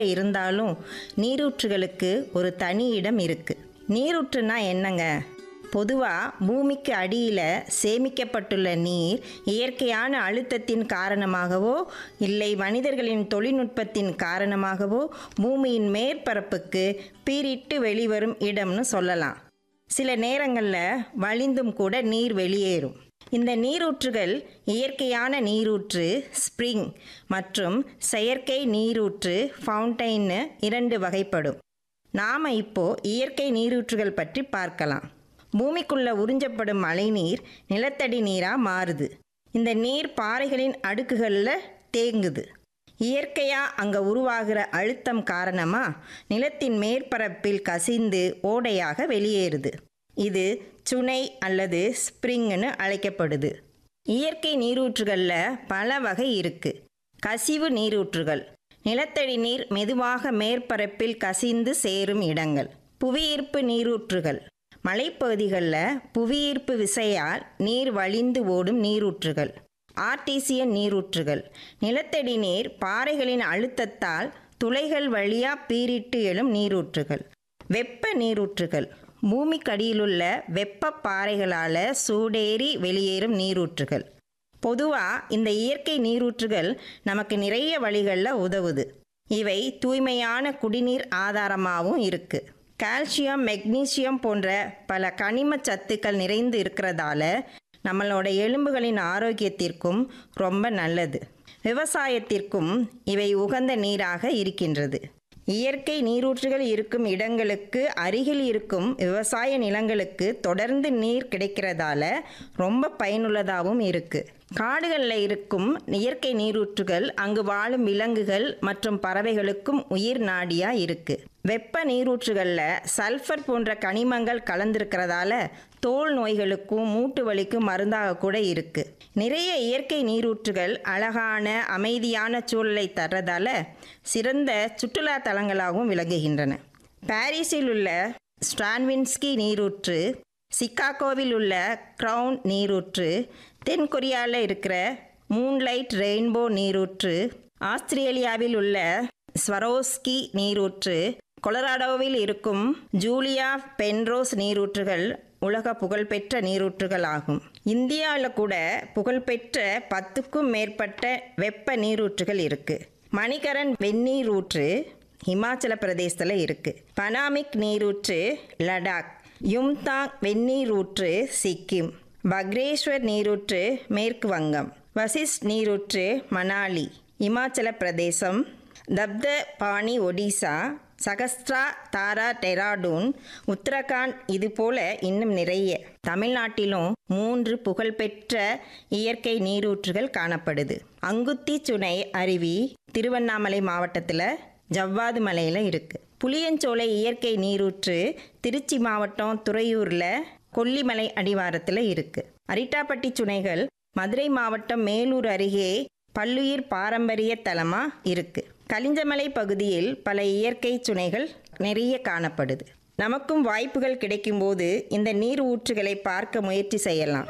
இருந்தாலும் நீரூற்றுகளுக்கு ஒரு தனி இடம் இருக்கு நீரூற்றுனா என்னங்க பொதுவாக பூமிக்கு அடியில் சேமிக்கப்பட்டுள்ள நீர் இயற்கையான அழுத்தத்தின் காரணமாகவோ இல்லை மனிதர்களின் தொழில்நுட்பத்தின் காரணமாகவோ பூமியின் மேற்பரப்புக்கு பீரிட்டு வெளிவரும் இடம்னு சொல்லலாம் சில நேரங்களில் வழிந்தும் கூட நீர் வெளியேறும் இந்த நீரூற்றுகள் இயற்கையான நீரூற்று ஸ்ப்ரிங் மற்றும் செயற்கை நீரூற்று ஃபவுண்டைன்னு இரண்டு வகைப்படும் நாம் இப்போ இயற்கை நீரூற்றுகள் பற்றி பார்க்கலாம் பூமிக்குள்ள உறிஞ்சப்படும் மழைநீர் நிலத்தடி நீராக மாறுது இந்த நீர் பாறைகளின் அடுக்குகளில் தேங்குது இயற்கையாக அங்கே உருவாகிற அழுத்தம் காரணமாக நிலத்தின் மேற்பரப்பில் கசிந்து ஓடையாக வெளியேறுது இது சுனை அல்லது ஸ்ப்ரிங்னு அழைக்கப்படுது இயற்கை நீரூற்றுகளில் பல வகை இருக்கு கசிவு நீரூற்றுகள் நிலத்தடி நீர் மெதுவாக மேற்பரப்பில் கசிந்து சேரும் இடங்கள் புவியீர்ப்பு நீரூற்றுகள் மலைப்பகுதிகளில் புவியீர்ப்பு விசையால் நீர் வழிந்து ஓடும் நீரூற்றுகள் ஆர்டிசியன் நீரூற்றுகள் நிலத்தடி நீர் பாறைகளின் அழுத்தத்தால் துளைகள் வழியா பீரிட்டு எழும் நீரூற்றுகள் வெப்ப நீரூற்றுகள் பூமிக்கடியிலுள்ள வெப்ப பாறைகளால் சூடேறி வெளியேறும் நீரூற்றுகள் பொதுவாக இந்த இயற்கை நீரூற்றுகள் நமக்கு நிறைய வழிகளில் உதவுது இவை தூய்மையான குடிநீர் ஆதாரமாகவும் இருக்குது கால்சியம் மெக்னீசியம் போன்ற பல கனிம சத்துக்கள் நிறைந்து இருக்கிறதால நம்மளோட எலும்புகளின் ஆரோக்கியத்திற்கும் ரொம்ப நல்லது விவசாயத்திற்கும் இவை உகந்த நீராக இருக்கின்றது இயற்கை நீரூற்றுகள் இருக்கும் இடங்களுக்கு அருகில் இருக்கும் விவசாய நிலங்களுக்கு தொடர்ந்து நீர் கிடைக்கிறதால ரொம்ப பயனுள்ளதாகவும் இருக்கு காடுகளில் இருக்கும் இயற்கை நீரூற்றுகள் அங்கு வாழும் விலங்குகள் மற்றும் பறவைகளுக்கும் உயிர் நாடியா இருக்கு வெப்ப நீரூற்றுகளில் சல்ஃபர் போன்ற கனிமங்கள் கலந்திருக்கிறதால தோல் நோய்களுக்கும் மூட்டு வலிக்கும் மருந்தாக கூட இருக்கு நிறைய இயற்கை நீரூற்றுகள் அழகான அமைதியான சூழலை தர்றதால சிறந்த சுற்றுலா தலங்களாகவும் விளங்குகின்றன பாரிஸில் உள்ள ஸ்டான்வின்ஸ்கி நீரூற்று சிக்காகோவில் உள்ள க்ரவுன் நீரூற்று தென் கொரியாவில் இருக்கிற மூன்லைட் ரெயின்போ நீரூற்று ஆஸ்திரேலியாவில் உள்ள ஸ்வரோஸ்கி நீரூற்று கொலராடோவில் இருக்கும் ஜூலியா பென்ரோஸ் நீரூற்றுகள் உலக புகழ்பெற்ற நீரூற்றுகள் ஆகும் இந்தியாவில் கூட புகழ்பெற்ற பத்துக்கும் மேற்பட்ட வெப்ப நீரூற்றுகள் இருக்கு மணிகரன் வெந்நீரூற்று இமாச்சல பிரதேசத்தில் இருக்கு பனாமிக் நீரூற்று லடாக் யும்தாங் வெந்நீரூற்று சிக்கிம் பக்ரேஸ்வர் நீரூற்று மேற்கு வங்கம் வசிஷ்ட் நீரூற்று மணாலி இமாச்சல பிரதேசம் தப்த பாணி ஒடிசா சகஸ்ட்ரா தாரா டெராடூன் உத்தரகாண்ட் இது போல இன்னும் நிறைய தமிழ்நாட்டிலும் மூன்று புகழ்பெற்ற இயற்கை நீரூற்றுகள் காணப்படுது அங்குத்தி சுனை அருவி திருவண்ணாமலை மாவட்டத்தில் ஜவ்வாது மலையில் இருக்கு புளியஞ்சோலை இயற்கை நீரூற்று திருச்சி மாவட்டம் துறையூரில் கொல்லிமலை அடிவாரத்தில் இருக்கு அரிட்டாப்பட்டி சுனைகள் மதுரை மாவட்டம் மேலூர் அருகே பல்லுயிர் பாரம்பரிய தலமா இருக்கு கலிஞ்சமலை பகுதியில் பல இயற்கை சுனைகள் நிறைய காணப்படுது நமக்கும் வாய்ப்புகள் கிடைக்கும்போது இந்த நீர் ஊற்றுகளை பார்க்க முயற்சி செய்யலாம்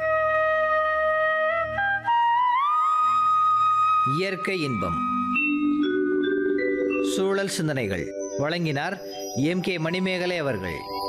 இயற்கை இன்பம் சூழல் சிந்தனைகள் வழங்கினார் எம் கே மணிமேகலை அவர்கள்